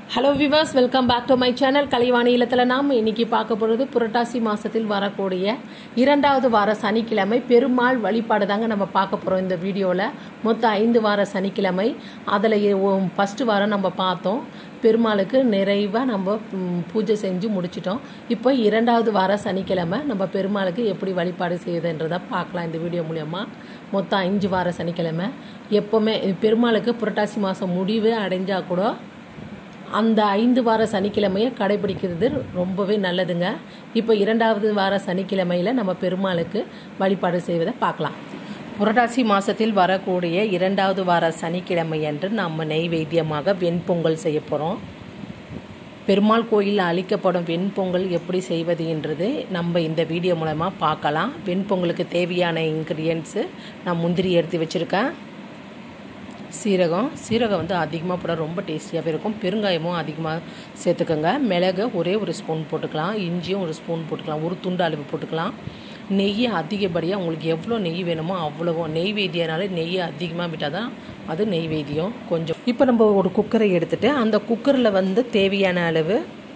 hello viewers welcome back to my channel Kalaivani இல்லத்தில் நாம் இன்னைக்கு பார்க்க போகிறது புரட்டாசி மாதத்தில் வரக்கூடிய இரண்டாவது வார சனிக்கிழமை பெருமாள் வழிபாடு தாங்க நம்ம பார்க்க போகிறோம் இந்த வீடியோவில் மொத்தம் ஐந்து வார சனிக்கிழமை அதில் ஃபஸ்ட்டு வாரம் நம்ம பார்த்தோம் பெருமாளுக்கு நிறைவாக நம்ம ம், பூஜை செஞ்சு முடிச்சிட்டோம் இப்போ இரண்டாவது வார சனிக்கிழமை நம்ம பெருமாளுக்கு எப்படி வழிபாடு செய்யுதுன்றதை பார்க்கலாம் இந்த வீடியோ மூலயமா மொத்தம் அஞ்சு வார சனிக்கிழமை எப்போவுமே பெருமாளுக்கு புரட்டாசி மாதம் முடிவு அடைஞ்சால் கூட அந்த ஐந்து வார சனிக்கிழமையை கடைபிடிக்கிறது ரொம்பவே நல்லதுங்க இப்போ இரண்டாவது வார சனிக்கிழமையில் நம்ம பெருமாளுக்கு வழிபாடு செய்வதை பார்க்கலாம் புரட்டாசி மாதத்தில் வரக்கூடிய இரண்டாவது வார சனிக்கிழமை அன்று நம்ம நெய்வேத்தியமாக வெண்பொங்கல் செய்ய போகிறோம் பெருமாள் கோயிலில் அளிக்கப்படும் வெண்பொங்கல் எப்படி செய்வது என்றது நம்ம இந்த வீடியோ மூலமாக பார்க்கலாம் வெண்பொங்கலுக்கு தேவையான இன்க்ரீடியன்ஸு நான் முந்திரி எடுத்து வச்சுருக்கேன் சீரகம் சீரகம் வந்து அதிகமாக போட ரொம்ப டேஸ்டியாகவே இருக்கும் பெருங்காயமும் அதிகமாக சேர்த்துக்கோங்க மிளகு ஒரே ஒரு ஸ்பூன் போட்டுக்கலாம் இஞ்சியும் ஒரு ஸ்பூன் போட்டுக்கலாம் ஒரு துண்டு அளவு போட்டுக்கலாம் நெய் அதிகப்படியாக உங்களுக்கு எவ்வளோ நெய் வேணுமோ அவ்வளவோ நெய்வேத்தியனால நெய் அதிகமாக விட்டால் தான் அது நெய்வேத்தியம் கொஞ்சம் இப்போ நம்ம ஒரு குக்கரை எடுத்துகிட்டு அந்த குக்கரில் வந்து தேவையான அளவு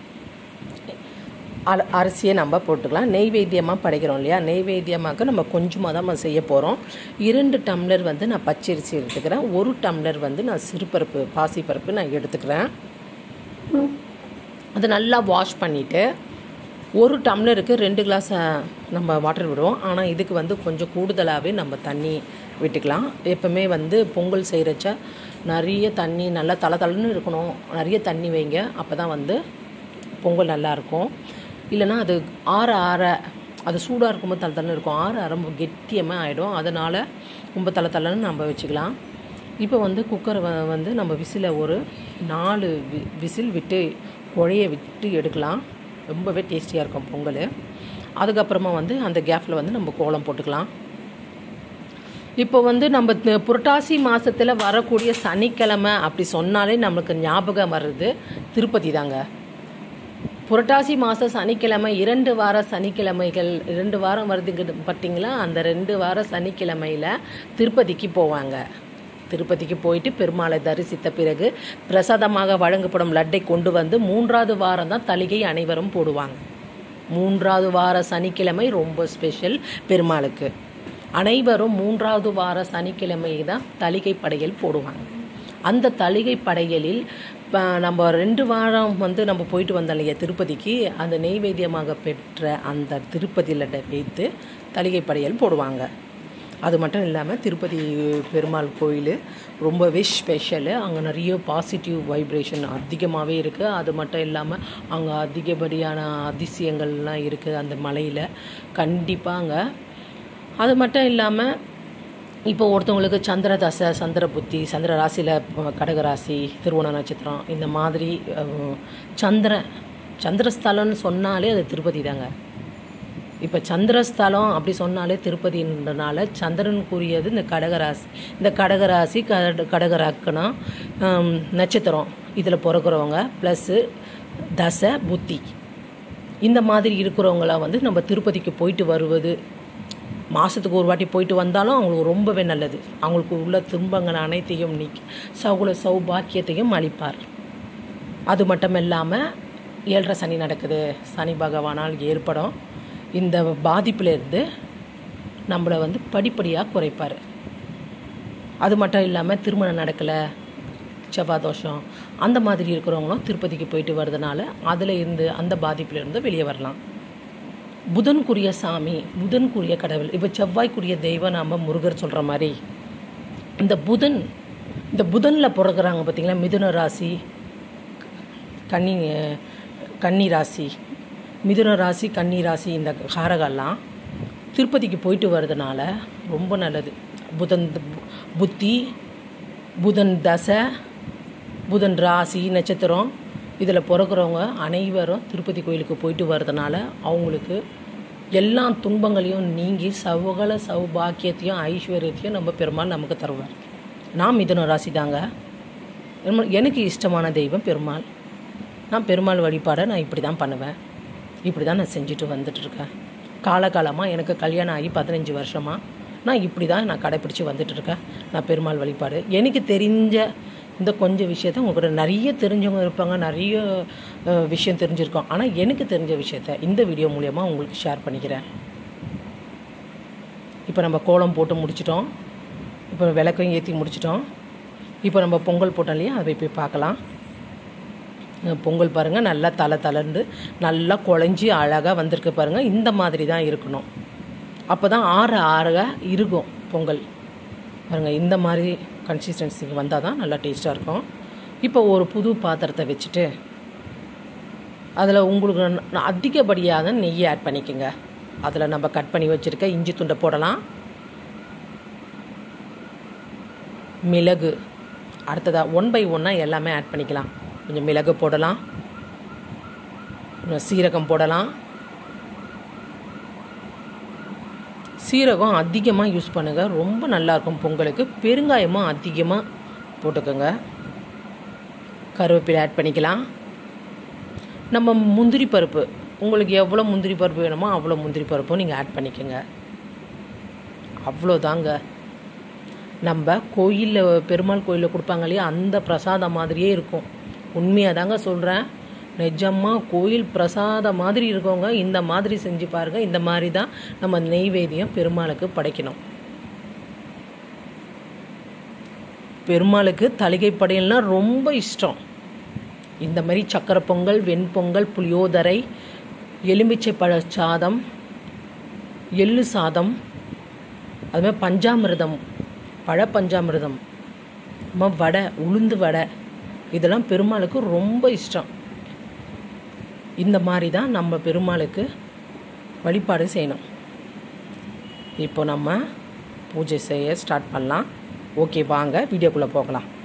அல அரிசியை நம்ம போட்டுக்கலாம் நெய்வேத்தியமாக படைக்கிறோம் இல்லையா நெய்வேத்தியமாக நம்ம கொஞ்சமாக தான் நம்ம செய்ய போகிறோம் இரண்டு டம்ளர் வந்து நான் பச்சரிசி எடுத்துக்கிறேன் ஒரு டம்ளர் வந்து நான் சிறுபருப்பு பாசிப்பருப்பு நான் எடுத்துக்கிறேன் அதை நல்லா வாஷ் பண்ணிவிட்டு ஒரு டம்ளருக்கு ரெண்டு கிளாஸ் அஹ், நம்ம வாட்டர் விடுவோம் ஆனால் இதுக்கு வந்து கொஞ்சம் கூடுதலாகவே நம்ம தண்ணி விட்டுக்கலாம் எப்பவுமே வந்து பொங்கல் செய்கிறச்ச நிறைய தண்ணி நல்லா தலை தலைன்னு இருக்கணும் நிறைய தண்ணி வைங்க அப்போ தான் வந்து பொங்கல் நல்லாயிருக்கும் இல்லைன்னா அது ஆற ஆற அது சூடாக இருக்கும்போது தலை தலைன்னு இருக்கும் ஆற ஆற ரொம்ப கெட்டியமாக ஆகிடும் அதனால் ரொம்ப தலை தலைன்னு நம்ம வச்சுக்கலாம் இப்போ வந்து குக்கரை வ- வந்து நம்ம விசிலை ஒரு நாலு வி விசில் விட்டு குழைய விட்டு எடுக்கலாம் ரொம்பவே டேஸ்டியாக இருக்கும் பொங்கல் அதுக்கப்புறமா வந்து அந்த கேப்பில் வந்து நம்ம கோலம் போட்டுக்கலாம் இப்போ வந்து நம்ம த- புரட்டாசி மாதத்தில் வரக்கூடிய சனிக்கிழமை அப்படி சொன்னாலே நம்மளுக்கு ஞாபகம் வர்றது திருப்பதி தாங்க புரட்டாசி மாதம் சனிக்கிழமை இரண்டு வார சனிக்கிழமைகள் ரெண்டு வாரம் வருதுங்க பார்த்தீங்களா அந்த ரெண்டு வார சனிக்கிழமையில் திருப்பதிக்கு போவாங்க திருப்பதிக்கு போயிட்டு பெருமாளை தரிசித்த பிறகு பிரசாதமாக வழங்கப்படும் லட்டை கொண்டு வந்து மூன்றாவது வாரம் தான் தலிகை அனைவரும் போடுவாங்க மூன்றாவது வார சனிக்கிழமை ரொம்ப ஸ்பெஷல் பெருமாளுக்கு அனைவரும் மூன்றாவது வார சனிக்கிழமை தான் தலிகை படையல் போடுவாங்க அந்த தலிகை படையலில் ப- நம்ம ரெண்டு வாரம் வந்து நம்ம போயிட்டு வந்தோம் இல்லையா திருப்பதிக்கு அந்த நெய்வேத்தியமாக பெற்ற அந்த திருப்பதி லட்டை வைத்து தலிகை படையல் போடுவாங்க அது மட்டும் இல்லாமல் திருப்பதி பெருமாள் கோயில் ரொம்பவே ஸ்பெஷலு அங்கே நிறைய பாசிட்டிவ் வைப்ரேஷன் அதிகமாகவே இருக்குது அது மட்டும் இல்லாமல் அங்கே அதிகப்படியான அதிசயங்கள்லாம் இருக்குது அந்த மலையில் கண்டிப்பாக அங்கே அது மட்டும் இல்லாமல் இப்போ ஒருத்தவங்களுக்கு சந்திர தசை சந்திர புத்தி சந்திர ராசியில் கடகராசி திருவோண நட்சத்திரம் இந்த மாதிரி அஹ், சந்திர சந்திரஸ்தலம்னு சொன்னாலே அது திருப்பதி தாங்க இப்போ சந்திரஸ்தலம் அப்படி சொன்னாலே திருப்பதின்றனால சந்திரனுக்குரியது இந்த கடகராசி இந்த கடகராசி கட கடகராக்கணம் ஹம், நட்சத்திரம் இதில் பிறக்கிறவங்க ப்ளஸ்ஸு தசை புத்தி இந்த மாதிரி இருக்கிறவங்களாம் வந்து நம்ம திருப்பதிக்கு போயிட்டு வருவது மாதத்துக்கு ஒரு வாட்டி போயிட்டு வந்தாலும் அவங்களுக்கு ரொம்பவே நல்லது அவங்களுக்கு உள்ள துன்பங்கள் அனைத்தையும் நீக்கி சகுல சௌபாக்கியத்தையும் அளிப்பார் அது மட்டும் இல்லாமல் ஏழரை சனி நடக்குது சனி பகவானால் ஏற்படும் இந்த பாதிப்பிலிருந்து நம்மளை வந்து படிப்படியாக குறைப்பார் அது மட்டும் இல்லாமல் திருமணம் நடக்கலை செவ்வாய் தோஷம் அந்த மாதிரி இருக்கிறவங்களும் திருப்பதிக்கு போயிட்டு வர்றதுனால அதில் இருந்து அந்த பாதிப்பிலிருந்து வெளியே வரலாம் புதனுக்குரிய சாமி புதனுக்குரிய கடவுள் இப்போ செவ்வாய்க்குரிய தெய்வம் நாம் முருகர் சொல்கிற மாதிரி இந்த புதன் இந்த புதனில் பிறகுறாங்க பார்த்தீங்களா மிதுன ராசி கன்னி கன்னி ராசி மிதுன ராசி கன்னி ராசி இந்த காரகெல்லாம் திருப்பதிக்கு போயிட்டு வர்றதுனால ரொம்ப நல்லது புதன் பு- புத்தி புதன் தசை புதன் ராசி நட்சத்திரம் இதில் பிறக்கிறவங்க அனைவரும் திருப்பதி கோயிலுக்கு போயிட்டு வர்றதுனால அவங்களுக்கு எல்லா துன்பங்களையும் நீங்கி சகல சௌபாக்கியத்தையும் ஐஸ்வர்யத்தையும் நம்ம பெருமாள் நமக்கு தருவார் நான் மிதுன ராசி தாங்க பெருமாள் எனக்கு இஷ்டமான தெய்வம் பெருமாள் நான் பெருமாள் வழிபாடை நான் இப்படி தான் பண்ணுவேன் இப்படி தான் நான் செஞ்சுட்டு வந்துட்டுருக்கேன் காலகாலமாக எனக்கு கல்யாணம் ஆகி பதினஞ்சு வருஷமாக நான் இப்படி தான் நான் கடைப்பிடிச்சி வந்துட்டுருக்கேன் நான் பெருமாள் வழிபாடு எனக்கு தெரிஞ்ச இந்த கொஞ்சம் விஷயத்த உங்கள்கிட்ட நிறைய தெரிஞ்சவங்க இருப்பாங்க நிறைய அஹ், விஷயம் தெரிஞ்சிருக்கோம் ஆனால் எனக்கு தெரிஞ்ச விஷயத்த இந்த வீடியோ மூலயமா உங்களுக்கு ஷேர் பண்ணிக்கிறேன் இப்போ நம்ம கோலம் போட்டு முடிச்சிட்டோம் இப்போ விளக்கையும் ஏற்றி முடிச்சிட்டோம் இப்போ நம்ம பொங்கல் போட்டோம் இல்லையா அதை போய் பார்க்கலாம் அஹ் பொங்கல் பாருங்கள் நல்லா தலை தளர்ந்து நல்லா குழஞ்சி அழகாக வந்திருக்கு பாருங்கள் இந்த மாதிரி தான் இருக்கணும் அப்போ தான் ஆற ஆற இருக்கும் பொங்கல் பாருங்கள் இந்த மாதிரி கன்சிஸ்டன்சிக்கு வந்தால் தான் நல்லா டேஸ்ட்டாக இருக்கும் இப்போ ஒரு புது பாத்திரத்தை வச்சுட்டு அதில் உங்களுக்கு ந- அதிகப்படியான நெய்யை ஆட் பண்ணிக்கோங்க அதில் நம்ம கட் பண்ணி வச்சுருக்க இஞ்சி துண்டை போடலாம் மிளகு அடுத்ததாக ஒன் பை ஒன்னாக எல்லாமே ஆட் பண்ணிக்கலாம் கொஞ்சம் மிளகு போடலாம் கொஞ்சம் சீரகம் போடலாம் சீரகம் அதிகமாக யூஸ் பண்ணுங்கள் ரொம்ப நல்லாயிருக்கும் பொங்கலுக்கு பெருங்காயமும் அதிகமாக போட்டுக்கோங்க கருவேப்பிலை ஆட் பண்ணிக்கலாம் நம்ம முந்திரி பருப்பு உங்களுக்கு எவ்வளோ முந்திரி பருப்பு வேணுமோ அவ்வளோ முந்திரி பருப்பும் நீங்கள் ஆட் பண்ணிக்கோங்க அவ்வளோதாங்க நம்ம கோயிலில் பெருமாள் கோயிலில் கொடுப்பாங்க இல்லையா அந்த பிரசாதம் மாதிரியே இருக்கும் உண்மையாக தாங்க சொல்கிறேன் நிஜமாக கோயில் பிரசாதம் மாதிரி இருக்கவங்க இந்த மாதிரி செஞ்சு பாருங்கள் இந்த மாதிரி தான் நம்ம நெய்வேத்தியம் பெருமாளுக்கு படைக்கணும் பெருமாளுக்கு தலிகை படையல்னா ரொம்ப இஷ்டம் இந்த மாதிரி சக்கரை பொங்கல் வெண்பொங்கல் புளியோதரை எலுமிச்சை பழ சாதம் எள்ளு சாதம் அதுமாதிரி பஞ்சாமிர்தம் பழ பஞ்சாமிர்தம் அம்மா வடை உளுந்து வடை இதெல்லாம் பெருமாளுக்கு ரொம்ப இஷ்டம் இந்த மாதிரி தான் நம்ம பெருமாளுக்கு வழிபாடு செய்யணும் இப்போ நம்ம பூஜை செய்ய ஸ்டார்ட் பண்ணலாம் ஓகே வாங்க வீடியோக்குள்ளே போகலாம்